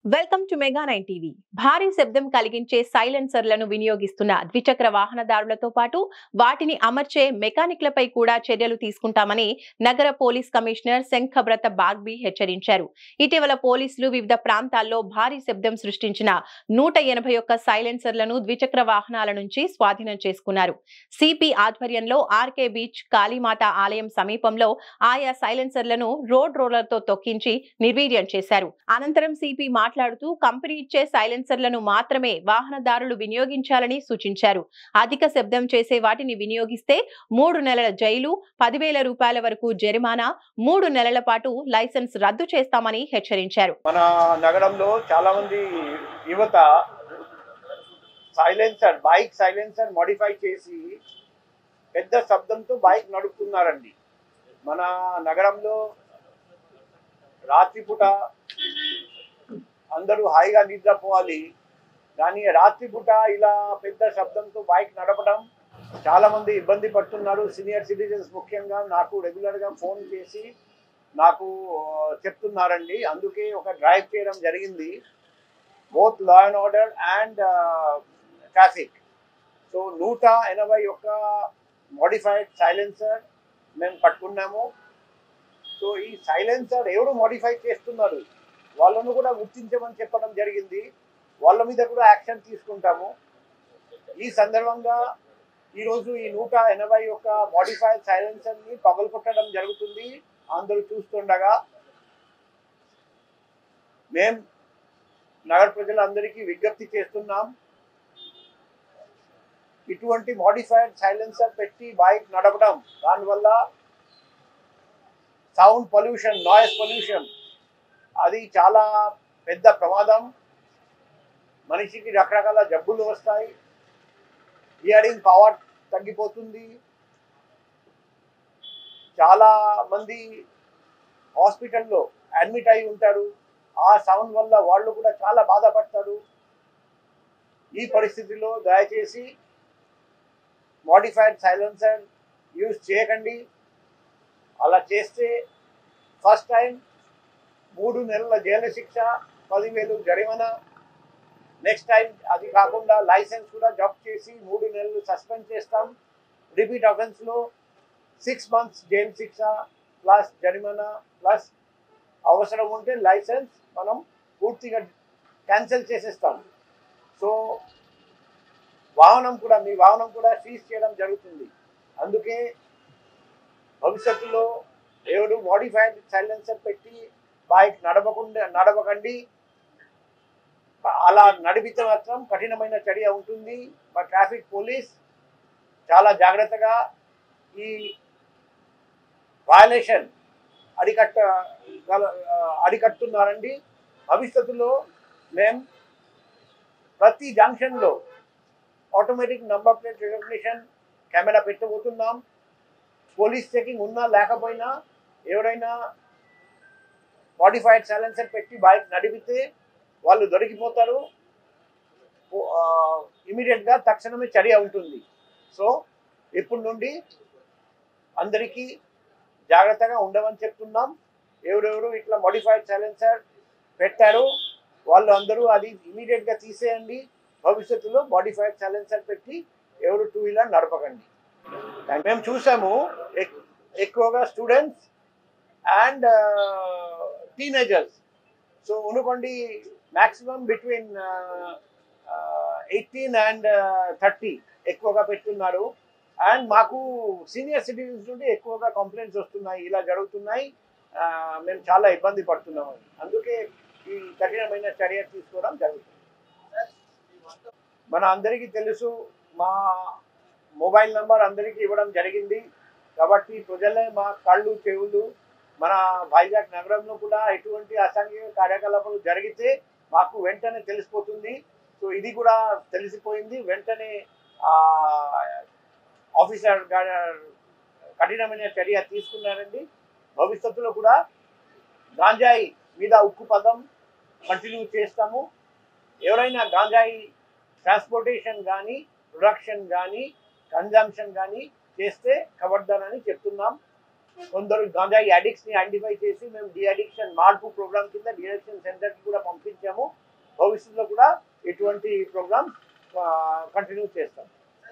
welcome to Mega nine TV భారీ శబ్దం కలిగించే సైలెన్సర్లను వినియోగిస్తున్న ద్విచక్ర వాహనదారులతో పాటు వాటిని అమర్చే మెకానిక్లపై కూడా చర్యలు తీసుకుంటామని నగర పోలీస్ కమిషనర్ శంఖబ్రత బాగ్బి హెచ్చరించారు ఇటీవల పోలీసులు వివిధ ప్రాంతాల్లో భారీ శబ్దం సృష్టించిన నూట ఎనభై ఒక్క సైలెన్సర్లను ద్విచక్ర వాహనాల నుంచి స్వాధీనం చేసుకున్నారు సిపి ఆధ్వర్యంలో ఆర్కే బీచ్ కాళీమాత ఆలయం సమీపంలో ఆయా సైలెన్సర్లను రోడ్ రోలర్తో తొక్కించి నిర్వీర్యం చేశారు అనంతరం సిపి మాట్లాడుతూ కంపెనీ ఇచ్చే సైలెన్సర్లను మాత్రమే వాహనదారులు వినియోగించాలని సూచించారు అధిక శబ్దం చేసే వాటిని వినియోగిస్తే మూడు నెలల జైలు పదివేల రూపాయల వరకు జరిమానా మూడు నెలల పాటు లైసెన్స్ రద్దు చేస్తామని హెచ్చరించారు మన నగరంలో చాలా మంది యువత సైలెన్సర్ బైక్ సైలెన్సర్ మోడిఫై చేసి పెద్ద శబ్దంతో బైక్ నడుపుతున్నారండి మన నగరంలో రాత్రిపూట అందరూ హాయిగా నిద్రపోవాలి కానీ రాత్రిపూట ఇలా పెద్ద శబ్దంతో బైక్ నడపడం చాలా మంది ఇబ్బంది పడుతున్నారు సీనియర్ సిటిజన్స్ ముఖ్యంగా నాకు రెగ్యులర్గా ఫోన్ చేసి నాకు ఆ, చెప్తున్నారండి అందుకే ఒక డ్రైవ్ చేయడం జరిగింది both law and order and traffic so నూట ఎనభై ఒక్క మోడిఫైడ్ సైలెన్సర్ మేము పట్టుకున్నాము సో ఈ సైలెన్సర్ ఎవరు మోడిఫై చేస్తున్నారు వాళ్ళను కూడా గుర్తించమని చెప్పడం జరిగింది వాళ్ళ మీద కూడా యాక్షన్ తీసుకుంటాము ఈ సందర్భంగా ఈరోజు ఈ నూట ఎనభై ఒక్క మోడిఫైడ్ సైలెన్సర్ని పగలగొట్టడం జరుగుతుంది అందరూ చూస్తుండగా మేం నగర ప్రజలందరికీ విజ్ఞప్తి చేస్తున్నాం ఇటువంటి మోడిఫైడ్ సైలెన్సర్ పెట్టి బైక్ నడపడం దానివల్ల సౌండ్ పొల్యూషన్ నాయిస్ పొల్యూషన్ అది చాలా పెద్ద ప్రమాదం మనిషికి రకరకాల జబ్బులు వస్తాయి హియరింగ్ పవర్ తగ్గిపోతుంది చాలా మంది హాస్పిటల్లో అడ్మిట్ అయి ఉంటారు ఆ సౌండ్ వల్ల వాళ్ళు కూడా చాలా బాధపడతారు ఈ పరిస్థితిలో దయచేసి మోడిఫైడ్ సైలెన్సర్ యూజ్ చేయకండి అలా చేస్తే ఫస్ట్ టైం మూడు నెలల జైలు శిక్ష పదివేలు జరిమానా నెక్స్ట్ టైం అది కాకుండా లైసెన్స్ కూడా జప్ చేసి మూడు నెలలు సస్పెండ్ చేస్తాం రిపీట్ అఫెన్స్లో సిక్స్ మంత్స్ జైలు శిక్ష ప్లస్ జరిమానా ప్లస్ అవసరం ఉంటే లైసెన్స్ మనం పూర్తిగా క్యాన్సిల్ చేసేస్తాం సో వాహనం కూడా మీ వాహనం కూడా సీజ్ చేయడం జరుగుతుంది అందుకే భవిష్యత్తులో ఎవరు మోడిఫైడ్ సైలెన్సర్ పెట్టి బైక్ నడవకుండా నడవకండి అలా నడిపితే మాత్రం కఠినమైన చర్య ఉంటుంది మా ట్రాఫిక్ పోలీస్ చాలా జాగ్రత్తగా ఈ వయలేషన్ అరికట్ట గల- ఆ, అరికట్టున్నారండి భవిష్యత్తులో మేము ప్రతి జంక్షన్లో automatic number plate recognition camera పెట్టబోతున్నాం పోలీస్ చెకింగ్ ఉన్నా లేకపోయినా ఎవరైనా మాడిఫైడ్ సైలెన్సర్ పెట్టి బైక్ నడిపితే వాళ్ళు దొరికిపోతారు ఇమీడియట్గా తక్షణమే చర్య ఉంటుంది సో ఇప్పటి నుండి అందరికీ జాగ్రత్తగా ఉండమని చెప్తున్నాం ఎవరెవరు ఇట్లా మాడిఫైడ్ సైలెన్సర్ పెట్టారు వాళ్ళు అందరూ అది ఇమీడియట్గా తీసేయండి భవిష్యత్తులో మాడిఫైడ్ సైలెన్సర్ పెట్టి ఎవరు టూ వీలర్ నడపకండి And మేము చూసాము ఎక్- ఎక్కువగా స్టూడెంట్స్ అండ్ టీనేజర్స్ సో ఉనుకోండి maximum between eighteen and thirty ఎక్కువగా పెట్టున్నారు అండ్ మాకు సీనియర్ సిటిజన్స్ నుండి ఎక్కువగా కంప్లైంట్స్ వస్తున్నాయి ఇలా జరుగుతున్నాయి ఆ, మేము చాలా ఇబ్బంది పడుతున్నాము అందుకే ఈ కఠినమైన చర్య తీసుకోవడం జరుగుతుంది మన అందరికీ తెలుసు మా మొబైల్ నంబర్ అందరికీ ఇవ్వడం జరిగింది కాబట్టి ప్రజలే మా కళ్ళు చెవులు మన వైజాగ్ నగరంలో కూడా ఎటువంటి అసాంఘిక కార్యకలాపాలు జరిగితే మాకు వెంటనే తెలిసిపోతుంది సో ఇది కూడా తెలిసిపోయింది వెంటనే ఆ, ఆఫీసర్ గా- కఠినమైన చర్య తీసుకున్నారండి భవిష్యత్తులో కూడా గాంజాయి మీద ఉక్కు పదం కంటిన్యూ చేస్తాము ఎవరైనా గాంజాయి ట్రాన్స్పోర్టేషన్ కానీ ప్రొడక్షన్ కానీ కన్జంప్షన్ కానీ చేస్తే ఖబర్దార్ అని చెప్తున్నాం కొందరు గంజాయి అడిక్ట్స్ ని ఐడెంటిఫై చేసి మేము డి అడిక్షన్ మార్పు ప్రోగ్రామ్ కింద డి అడిక్షన్ సెంటర్ కి కూడా పంపించాము భవిష్యత్తులో కూడా ఇటువంటి ప్రోగ్రామ్ కంటిన్యూ చేస్తాం